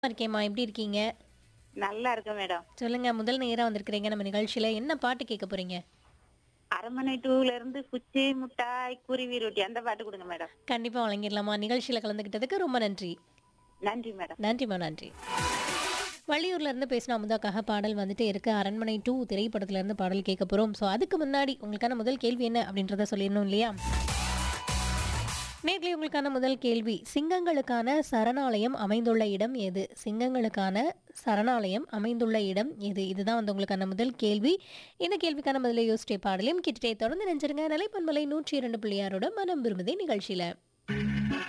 இருக்கேம்மா எப்படி இருக்கீங்க நல்லா இருக்கேன் மேடம் சொல்லுங்க முதல் நேரம் வந்திருக்கிறீங்க நம்ம நிகழ்ச்சியில என்ன பாட்டு கேட்க போறீங்க அரண்மனை டூல இருந்து குச்சி முட்டாய் குருவி ரொட்டி அந்த பாட்டு கொடுங்க மேடம் கண்டிப்பா வழங்கிடலாமா நிகழ்ச்சியில கலந்துக்கிட்டதுக்கு ரொம்ப நன்றி நன்றி மேடம் நன்றிம்மா நன்றி வள்ளியூர்ல இருந்து பேசின அமுதாக்காக பாடல் வந்துட்டு இருக்கு அரண்மனை டூ திரைப்படத்துல இருந்து பாடல் கேட்க போறோம் ஸோ அதுக்கு முன்னாடி உங்களுக்கான முதல் கேள்வி என்ன அப்படின்றத சொல்லிடணும் இல்லையா நேர்களை உங்களுக்கான முதல் கேள்வி சிங்கங்களுக்கான சரணாலயம் அமைந்துள்ள இடம் எது சிங்கங்களுக்கான சரணாலயம் அமைந்துள்ள இடம் எது இதுதான் வந்து உங்களுக்கான முதல் கேள்வி இந்த கேள்விக்கான முதல்ல யோசிச்சே பாடலையும் கேட்டுட்டே தொடர்ந்து நினைச்சிருங்க நிலைப்பன்மலை நூற்றி இரண்டு பிள்ளையாரோட மனம் விரும்புதே நிகழ்ச்சியில